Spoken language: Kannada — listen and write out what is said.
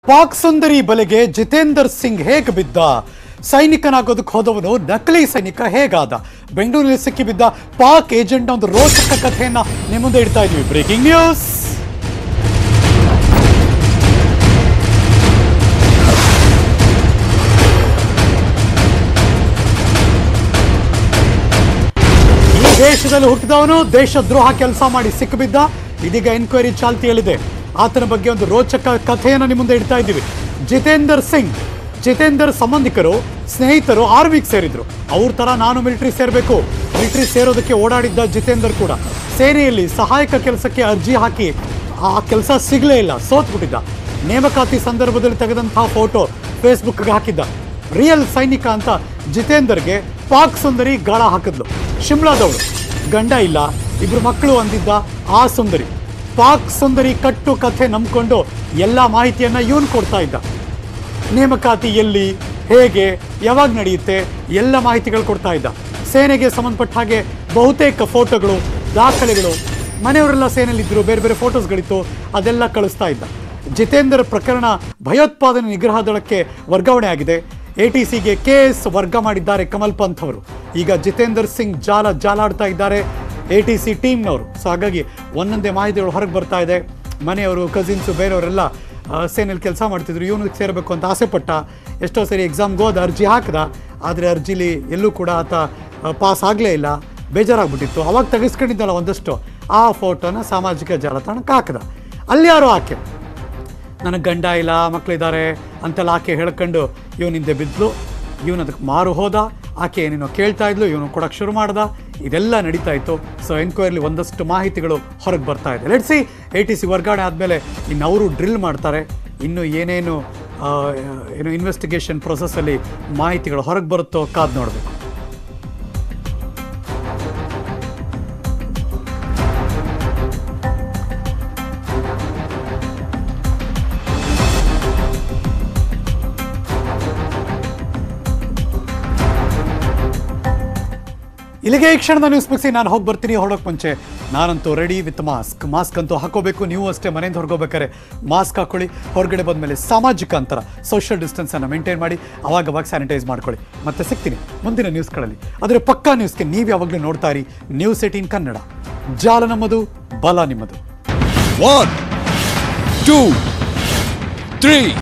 ಪಾಕ್ ಸುಂದರಿ ಬಲೆಗೆ ಜಿತೇಂದರ್ ಸಿಂಗ್ ಹೇಗೆ ಬಿದ್ದ ಸೈನಿಕನಾಗೋದಕ್ಕೆ ಹೋದವನು ನಕಲಿ ಸೈನಿಕ ಹೇಗಾದ ಬೆಂಗಳೂರಿನಲ್ಲಿ ಸಿಕ್ಕಿಬಿದ್ದ ಪಾಕ್ ಏಜೆಂಟ್ ಒಂದು ರೋಚಕ ಕಥೆಯನ್ನ ನಿಮ್ಮ ಮುಂದೆ ಇಡ್ತಾ ಇದ್ವಿ ಬ್ರೇಕಿಂಗ್ ನ್ಯೂಸ್ ಈ ದೇಶದಲ್ಲಿ ಹುಟ್ಟಿದವನು ದೇಶದ್ರೋಹ ಕೆಲಸ ಮಾಡಿ ಸಿಕ್ಕಿಬಿದ್ದ ಇದೀಗ ಎನ್ಕ್ವೈರಿ ಚಾಲ್ತಿಯಲ್ಲಿದೆ ಆತನ ಬಗ್ಗೆ ಒಂದು ರೋಚಕ ಕಥೆಯನ್ನು ನಿಮ್ಮ ಮುಂದೆ ಇಡ್ತಾ ಇದ್ದೀವಿ ಜಿತೇಂದರ್ ಸಿಂಗ್ ಜಿತೇಂದರ್ ಸಂಬಂಧಿಕರು ಸ್ನೇಹಿತರು ಆರ್ಮಿಗೆ ಸೇರಿದ್ರು ಅವ್ರ ತರ ನಾನು ಮಿಲಿಟರಿ ಸೇರಬೇಕು ಮಿಲಿಟರಿ ಸೇರೋದಕ್ಕೆ ಓಡಾಡಿದ್ದ ಜಿತೇಂದರ್ ಕೂಡ ಸೇನೆಯಲ್ಲಿ ಸಹಾಯಕ ಕೆಲಸಕ್ಕೆ ಅರ್ಜಿ ಹಾಕಿ ಆ ಕೆಲಸ ಸಿಗಲೇ ಇಲ್ಲ ಸೋತ್ಬಿಟ್ಟಿದ್ದ ನೇಮಕಾತಿ ಸಂದರ್ಭದಲ್ಲಿ ತೆಗೆದಂತಹ ಫೋಟೋ ಫೇಸ್ಬುಕ್ಗೆ ಹಾಕಿದ್ದ ರಿಯಲ್ ಸೈನಿಕ ಅಂತ ಜಿತೇಂದರ್ಗೆ ಪಾಕ್ ಸುಂದರಿ ಗಾಳ ಹಾಕಿದ್ಲು ಶಿಮ್ಲಾದವಳು ಗಂಡ ಇಲ್ಲ ಇಬ್ರು ಮಕ್ಕಳು ಅಂದಿದ್ದ ಆ ಸುಂದರಿ ಪಾಕ್ ಸುಂದರಿ ಕಟ್ಟು ಕಥೆ ನಂಬ್ಕೊಂಡು ಎಲ್ಲ ಮಾಹಿತಿಯನ್ನ ಇವನ್ ಕೊಡ್ತಾ ಇದ್ದ ನೇಮಕಾತಿ ಎಲ್ಲಿ ಹೇಗೆ ಯಾವಾಗ ನಡೆಯುತ್ತೆ ಎಲ್ಲ ಮಾಹಿತಿಗಳು ಕೊಡ್ತಾ ಇದ್ದ ಸೇನೆಗೆ ಸಂಬಂಧಪಟ್ಟ ಹಾಗೆ ಬಹುತೇಕ ಫೋಟೋಗಳು ದಾಖಲೆಗಳು ಮನೆಯವರೆಲ್ಲ ಸೇನೆಯಲ್ಲಿದ್ದರು ಬೇರೆ ಬೇರೆ ಫೋಟೋಸ್ಗಳಿತ್ತು ಅದೆಲ್ಲ ಕಳಿಸ್ತಾ ಇದ್ದ ಜಿತೇಂದರ್ ಪ್ರಕರಣ ಭಯೋತ್ಪಾದನೆ ನಿಗ್ರಹ ದಳಕ್ಕೆ ವರ್ಗಾವಣೆ ಆಗಿದೆ ಎ ಟಿ ಸಿಗೆ ಕೆ ಎಸ್ ವರ್ಗ ಮಾಡಿದ್ದಾರೆ ಕಮಲ್ ಪಂತ್ ಅವರು ಈಗ ಜಿತೇಂದರ್ ಸಿಂಗ್ ಜಾಲ ಜಾಲಾಡ್ತಾ ಇದ್ದಾರೆ ಎ ಟಿ ಸಿ ಟೀಮ್ನವರು ಸೊ ಹಾಗಾಗಿ ಒಂದೊಂದೇ ಮಾಹಿತಿಗಳು ಹೊರಗೆ ಬರ್ತಾ ಇದೆ ಮನೆಯವರು ಕಸಿನ್ಸು ಬೇರೆಯವರೆಲ್ಲ ಆ, ಸೇನೆಯಲ್ಲಿ ಕೆಲಸ ಮಾಡ್ತಿದ್ರು ಇವನಿಗೆ ಸೇರಬೇಕು ಅಂತ ಆಸೆ ಪಟ್ಟ ಎಷ್ಟೋ ಸರಿ ಎಕ್ಸಾಮ್ಗೆ ಹೋದ ಅರ್ಜಿ ಹಾಕಿದ ಆದರೆ ಅರ್ಜಿಲಿ ಎಲ್ಲೂ ಕೂಡ ಆತ ಪಾಸ್ ಆಗಲೇ ಇಲ್ಲ ಬೇಜಾರಾಗ್ಬಿಟ್ಟಿತ್ತು ಅವಾಗ ತೆಗೆಸ್ಕೊಂಡಿದ್ದಲ್ಲ ಒಂದಷ್ಟು ಆ ಫೋಟೋನ ಸಾಮಾಜಿಕ ಜಾಲತಾಣಕ್ಕೆ ಹಾಕಿದ ಅಲ್ಲಿ ಯಾರೋ ಆಕೆ ನನಗೆ ಗಂಡ ಇಲ್ಲ ಮಕ್ಕಳಿದ್ದಾರೆ ಅಂತೆಲ್ಲ ಆಕೆ ಹೇಳ್ಕೊಂಡು ಇವನಿಂದೆ ಬಿದ್ಲು ಇವನು ಅದಕ್ಕೆ ಮಾರು ಹೋದ ಆಕೆ ಏನೇನೋ ಕೇಳ್ತಾ ಇದ್ಲು ಇವನು ಕೊಡೋಕ್ಕೆ ಶುರು ಮಾಡ್ದ ಇದೆಲ್ಲ ನಡೀತಾ ಇತ್ತು ಸೊ ಎನ್ಕ್ವೈರಿಲಿ ಒಂದಷ್ಟು ಮಾಹಿತಿಗಳು ಹೊರಗೆ ಬರ್ತಾ ಇದೆ ಲೆಟ್ಸಿ ಎ ಟಿ ಸಿ ವರ್ಗಾವಣೆ ಆದಮೇಲೆ ಇನ್ನು ಅವರು ಡ್ರಿಲ್ ಮಾಡ್ತಾರೆ ಇನ್ನು ಏನೇನು ಆ, ಏನು ಇನ್ವೆಸ್ಟಿಗೇಷನ್ ಪ್ರೊಸೆಸ್ಸಲ್ಲಿ ಮಾಹಿತಿಗಳು ಹೊರಗೆ ಬರುತ್ತೋ ಕಾದು ನೋಡಬೇಕು ಇಲ್ಲಿಗೆ ಈ ಕ್ಷಣದ ನ್ಯೂಸ್ ಮುಗಿಸಿ ನಾನು ಹೋಗಿ ಬರ್ತೀನಿ ಹೊರಡೋಕೆ ಮುಂಚೆ ನಾನಂತೂ ರೆಡಿ ವಿತ್ ಮಾಸ್ಕ್ ಮಾಸ್ಕ್ ಅಂತೂ ಹಾಕೋಬೇಕು ನೀವು ಅಷ್ಟೇ ಮನೆಯಿಂದ ಹೊರಗೋಬೇಕಾರೆ ಮಾಸ್ಕ್ ಹಾಕೊಳ್ಳಿ ಹೊರಗಡೆ ಬಂದಮೇಲೆ ಸಾಮಾಜಿಕ ಅಂತರ ಸೋಷಿಯಲ್ ಡಿಸ್ಟೆನ್ಸನ್ನು ಮೇಂಟೈನ್ ಮಾಡಿ ಅವಾಗ ಅವಾಗ ಸ್ಯಾನಿಟೈಸ್ ಮಾಡ್ಕೊಳ್ಳಿ ಮತ್ತೆ ಸಿಗ್ತೀನಿ ಮುಂದಿನ ನ್ಯೂಸ್ಗಳಲ್ಲಿ ಆದರೆ ಪಕ್ಕಾ ನ್ಯೂಸ್ಗೆ ನೀವು ಯಾವಾಗಲೂ ನೋಡ್ತಾ ಇರಿ ನ್ಯೂಸ್ ಏಟೀನ್ ಕನ್ನಡ ಜಾಲ ನಮ್ಮದು ಬಲ ನಿಮ್ಮದು One, two, three.